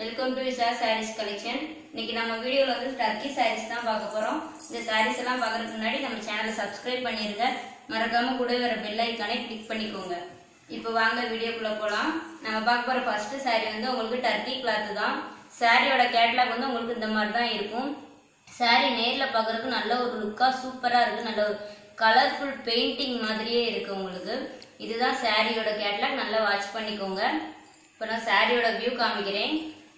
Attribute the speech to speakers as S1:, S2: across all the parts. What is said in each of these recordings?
S1: welcome to Visa sarees collection இன்னைக்கு நம்ம வீடியோவில் வந்து டர்க்கி சாரீஸ் தான் பார்க்க போகிறோம் இந்த சாரீஸ் எல்லாம் பார்க்கறதுக்கு முன்னாடி நம்ம சேனலை சப்ஸ்கிரைப் பண்ணிருங்க மறக்காம கூட வர பெல் ஐக்கானை கிளிக் பண்ணிக்கோங்க இப்போ வாங்க வீடியோக்குள்ள போகலாம் நம்ம பார்க்க போகிற ஃபர்ஸ்ட் saree வந்து உங்களுக்கு டர்க்கி கிளாத் தான் சாரியோட கேட்லாக் வந்து உங்களுக்கு இந்த மாதிரி தான் இருக்கும் saree நேரில் பார்க்கறதுக்கு நல்ல ஒரு லுக்காக சூப்பராக இருக்குது நல்ல ஒரு கலர்ஃபுல் பெயிண்டிங் மாதிரியே இருக்குது உங்களுக்கு இதுதான் சாரியோட கேட்லாக் நல்லா வாட்ச் பண்ணிக்கோங்க இப்போ நான் சாரியோட வியூ காமிக்கிறேன்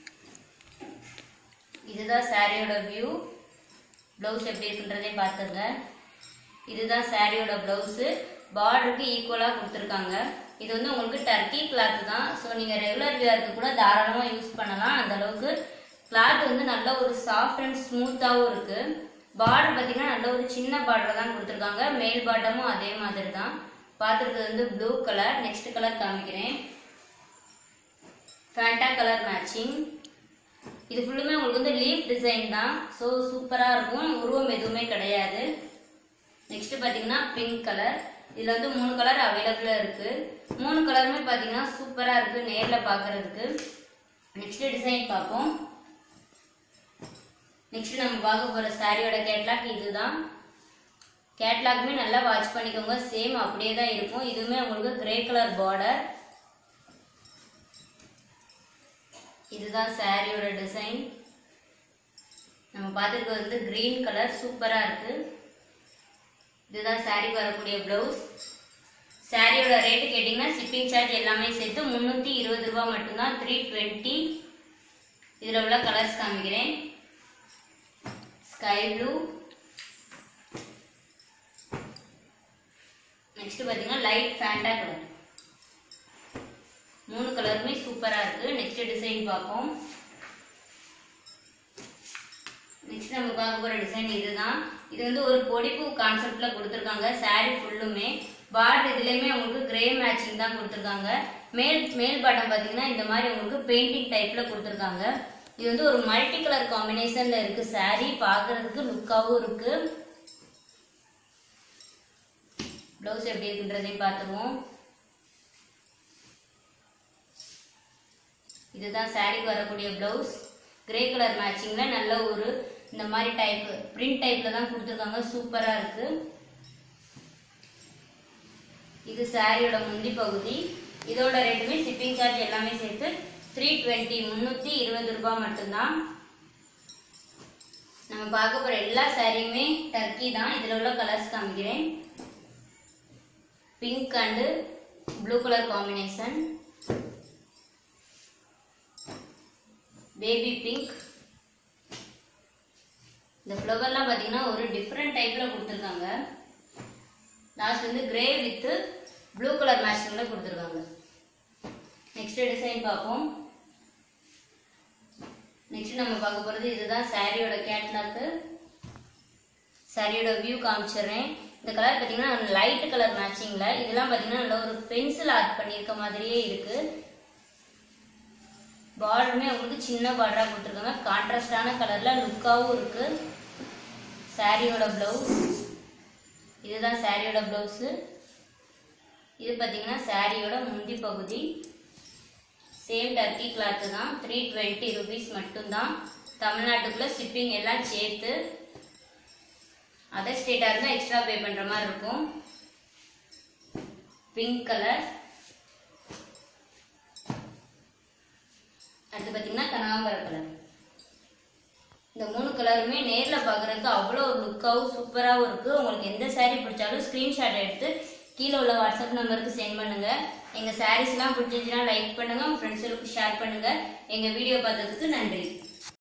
S1: இதுதான் சாரியோட வியூ ப்ளவுஸ் எப்படி இருக்குன்றதே பார்த்துங்க இதுதான் சாரியோட ப்ளவுஸு பார்டருக்கு ஈக்குவலாக கொடுத்துருக்காங்க இது வந்து உங்களுக்கு டர்க்கி கிளாத் தான் ஸோ நீங்கள் ரெகுலர் வியருக்கு கூட தாராளமாக யூஸ் பண்ணலாம் அந்த அளவுக்கு கிளாத் வந்து நல்ல ஒரு சாஃப்ட் அண்ட் ஸ்மூத்தாகவும் இருக்குது பார்டர் பார்த்தீங்கன்னா நல்ல ஒரு சின்ன பார்டர் தான் கொடுத்துருக்காங்க மேல் பாட்டமும் அதே மாதிரி தான் பார்த்துருக்கிறது வந்து ப்ளூ கலர் நெக்ஸ்ட் கலர் காமிக்கிறேன் ஃபேண்டா கலர் மேட்சிங் இது ஃபுல்லுமே உங்களுக்கு வந்து லீஃப் டிசைன் தான் ஸோ சூப்பராக இருக்கும் உருவம் எதுவுமே கிடையாது நெக்ஸ்ட் பார்த்தீங்கன்னா பிங்க் கலர் இதில் வந்து மூணு கலர் அவைலபிளாக இருக்குது மூணு கலருமே பார்த்தீங்கன்னா சூப்பராக இருக்குது நேரில் பார்க்குறதுக்கு நெக்ஸ்ட் டிசைன் பார்ப்போம் நெக்ஸ்ட் நம்ம பார்க்க போகிற சாரியோட கேட்லாக் இதுதான் கேட்லாக்குமே நல்லா வாட்ச் பண்ணிக்கோங்க சேம் அப்படியே தான் இருக்கும் இதுவுமே உங்களுக்கு கிரே கலர் பார்டர் இதுதான் சாரியோட டிசைன் நம்ம பார்த்துருக்கிறது வந்து கிரீன் கலர் சூப்பராக இருக்கு இதுதான் சாரி வரக்கூடிய ப்ளவுஸ் சாரியோட ரேட்டு கேட்டிங்கன்னா ஷிப்பிங் சார்ஜ் எல்லாமே சேர்த்து முந்நூற்றி இருபது ரூபா மட்டும்தான் த்ரீ டுவெண்ட்டி இதில் உள்ள கலர்ஸ் காமிக்கிறேன் ஸ்கை ப்ளூ நெக்ஸ்ட் பார்த்தீங்கன்னா லைட் ஃபேண்டா கலர் மூணு கலருமே சூப்பரா இருக்கு நெக்ஸ்ட் டிசைன் பார்ப்போம் நெக்ஸ்ட் நம்ம பார்க்க போற டிசைன் இதுதான் இது வந்து ஒரு பொடிப்பு கான்செப்ட்ல கொடுத்துருக்காங்க saree ஃபுல்லுமே பார்டர் இதுலயுமே உங்களுக்கு கிரே மேட்சிங் தான் கொடுத்துருக்காங்க மேல் மேல் பாட்டம் பார்த்தீங்கன்னா இந்த மாதிரி உங்களுக்கு பெயிண்டிங் டைப்ல கொடுத்துருக்காங்க இது வந்து ஒரு மல்டி கலர் காம்பினேஷன்ல இருக்கு saree பார்க்கறதுக்கு லுக்காவும் இருக்கு ப்ளவுஸ் எப்படி இருக்குன்றதையும் பார்த்துருவோம் இதுதான் சாரிக்கு வரக்கூடிய ப்ளவுஸ் கிரே கலர் மேட்சிங்கில் நல்ல ஒரு இந்த மாதிரி டைப் பிரிண்ட் டைப்பில் தான் கொடுத்துருக்காங்க சூப்பராக இருக்கு இது சாரியோட முந்தி பகுதி இதோட ரேட்டுமே ஷிப்பிங் சார்ஜ் எல்லாமே சேர்த்து த்ரீ டுவெண்ட்டி முந்நூற்றி இருபது ரூபாய் மட்டும்தான் நம்ம பார்க்க போகிற எல்லா சாரியுமே டர்க்கி தான் இதில் உள்ள கலர்ஸ் காமிக்கிறேன் pink and blue colour combination baby pink இந்த ஃப்ளவர்லாம் பார்த்தீங்கன்னா ஒரு டிஃப்ரெண்ட் டைப்பில் கொடுத்துருக்காங்க லாஸ்ட் வந்து கிரே வித்து ப்ளூ கலர் மேட்சிங்கில் கொடுத்துருக்காங்க நெக்ஸ்ட் டிசைன் பார்ப்போம் நெக்ஸ்ட் நம்ம பார்க்க போகிறது இதுதான் சாரியோட கேட்லாக்கு சாரியோட வியூ காமிச்சிடுறேன் இந்த கலர் பார்த்தீங்கன்னா லைட் கலர் மேட்சிங்கில் இதெல்லாம் பார்த்தீங்கன்னா நல்ல ஒரு பென்சில் ஆர்ட் பண்ணியிருக்க மாதிரியே இருக்குது பார்டருமே உங்களுக்கு சின்ன பார்டராக கொடுத்துருக்காங்க கான்ட்ராஸ்டான கலரில் லுக்காகவும் இருக்கு சாரியோட ப்ளவுஸ் இதுதான் சாரியோட ப்ளவுஸு இது பார்த்தீங்கன்னா சாரியோட முந்தி பகுதி சேம் டர்க்கி கிளாத்து தான் த்ரீ டுவெண்ட்டி ருபீஸ் மட்டும்தான் தமிழ்நாட்டுக்குள்ளே ஷிப்பிங் எல்லாம் சேர்த்து அதர் ஸ்டேட்டாக இருந்தால் எக்ஸ்ட்ரா பே பண்ணுற மாதிரி இருக்கும் பிங்க் கலர் அடுத்து பார்த்தீங்கன்னா கனகாம்பர கலர் இந்த மூணு கலருமே நேரில் பார்க்குறதுக்கு அவ்வளோ ஒரு லுக்காகவும் சூப்பராகவும் இருக்குது உங்களுக்கு எந்த saree பிடிச்சாலும் ஸ்க்ரீன்ஷாட் எடுத்து கீழே உள்ள வாட்ஸ்அப் நம்பருக்கு சென்ட் பண்ணுங்கள் எங்கள் சாரீஸ்லாம் பிடிச்சிச்சுன்னா லைக் பண்ணுங்கள் உங்கள் ஃப்ரெண்ட்ஸுக்கு ஷேர் பண்ணுங்கள் எங்கள் வீடியோ பார்த்ததுக்கு நன்றி